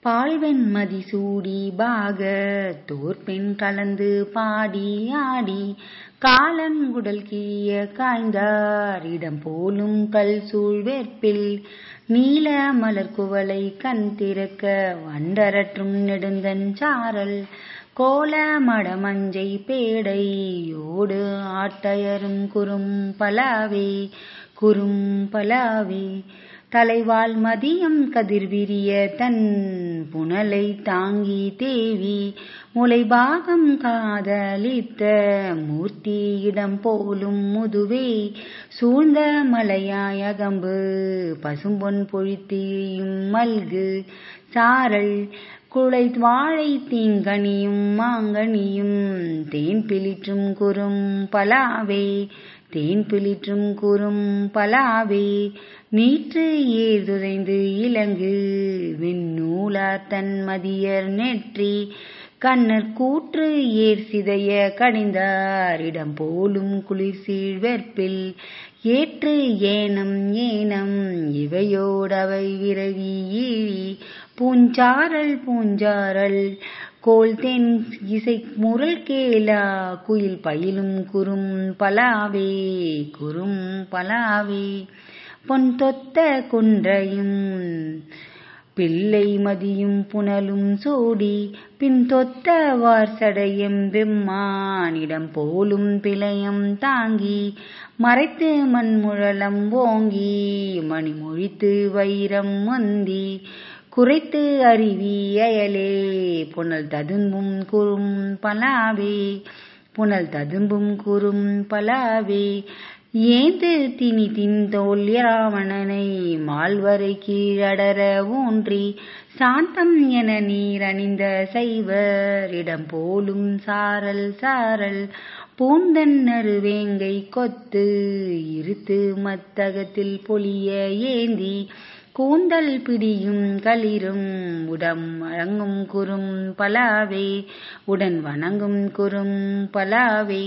பால்வெண் மதிசூடி பாக தோற்பெண் கலந்து பாடி ஆடி காலங்குடல் கிழிய காய்ந்தார் இடம் போலும் கல் சூழ் வேற்பில் நீல மலர் குவளை கண் திறக்க வண்டரற்றும் நெடுந்தன் சாரல் கோல மடமஞ்சை பேடையோடு ஆட்டயரும் குறும் பலாவே குறும் பலாவே தலைவால் மதியம் கதிர்விரிய தன் புனலை தாங்கி தேவி முளைபாகம் காதலித்த மூர்த்தி இடம் போலும் முதுவே சூழ்ந்த மலையாய் அகம்பு பசும்பொன் பொழித்தியும் மல்கு சாரல் குளை வாழை தீங்கனியும் மாங்கனியும் தேன் பிளிற்றும் குறும் பலாவே தேன் பிளிற்றும் குறும் பலாவே நீற்று ஏதுதைந்து இலங்கு விண்ணூலார் தன் மதியர் நெற்றி கண்ணர் கூற்று ஏர் சிதைய கடிந்தார் இடம் போலும் குளிர்சீழ் வெற்பில் ஏற்று ஏனம் ஏனம் இவையோடவை விரவி ஈழி பூஞ்சாரல் பூஞ்சாரல் கோல் தென் இசை முரல் கேலா குயில் பயிலும் குறும் பலாவே குறும் பலாவே பொன் தொத்த குன்றையும் பிள்ளை மதியும் புனலும் சூடி பின் தொத்த வார்சடையம் வெம்மானிடம் போலும் பிழையம் தாங்கி மறைத்து மண்முழலம் ஓங்கி மணிமொழித்து வைரம் மந்தி குறைத்து அருவி அயலே புனல் ததும்பும் குறும் பலாவே புனல் ததும்பும் குறும் பலாவே ஏந்து தினி தின்தோல் ராவணனை மால்வரை கீழடர ஊன்றி சாந்தம் என நீர் அணிந்த சைவர் இடம் போலும் சாரல் சாரல் பூந்தன் நறுவேங்கை கொத்து இருத்து மத்தகத்தில் பொலிய ஏந்தி கூந்தல் பிடியும் களிரும் உடம் வழங்கும் குறும் பலாவே உடன் வணங்கும் குறும் பலாவே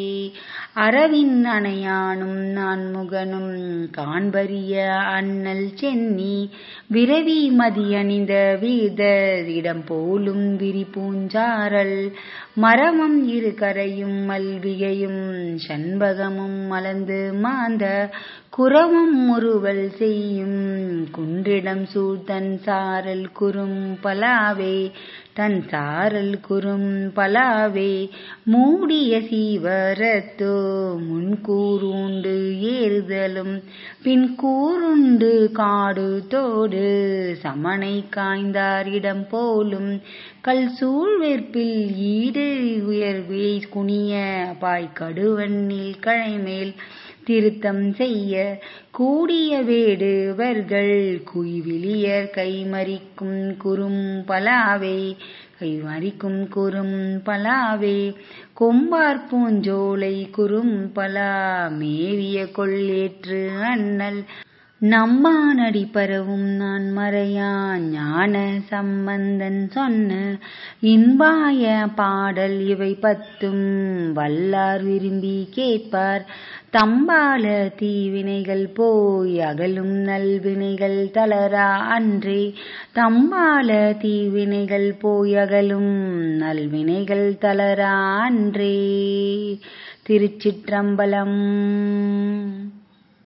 அரவின் அணையானும் நான் முகனும் காண்பரிய அண்ணல் சென்னி விரவி மதியணிந்த வீத இடம் போலும் விரி பூஞ்சாரல் மரமும் இரு கரையும் மல்விகையும் சண்பகமும் மலர்ந்து மாந்த குரவும் முறுவல் செய்யும் குன்றிடம் சூழ்த்தன் சாரல் குறும் பலாவே தன் சாரல் குறும் பலாவே மூடிய சீவரத்தோ முன்கூறுண்டு ஏறுதலும் பின் கூறுண்டு காடு தோடு சமனை காய்ந்தார் இடம் போலும் கல் சூழ்வெற்பில் ஈடு உயர்வே குனிய பாய் கடுவண்ணில் கழைமேல் திருத்தம் செய்ய கூடிய வேடுவர்கள் குய்விலியர் கைமறிக்கும் குறும் பலாவே கைமறிக்கும் குறும் பலாவே கொம்பார் பூஞ்சோலை குறும் பலா மேவிய கொள்ளேற்று அண்ணல் நம்மானடி பரவும் நான் மறையான் ஞான சம்பந்தன் சொன்ன இன்பாய பாடல் இவை பத்தும் வல்லார் விரும்பி கேட்பார் தம்பால தீவினைகள் போய் அகலும் நல்வினைகள் தளரா அன்றே தம்பால தீவினைகள் போய் அகலும் நல்வினைகள் தளரா அன்றே திருச்சிற்றம்பலம்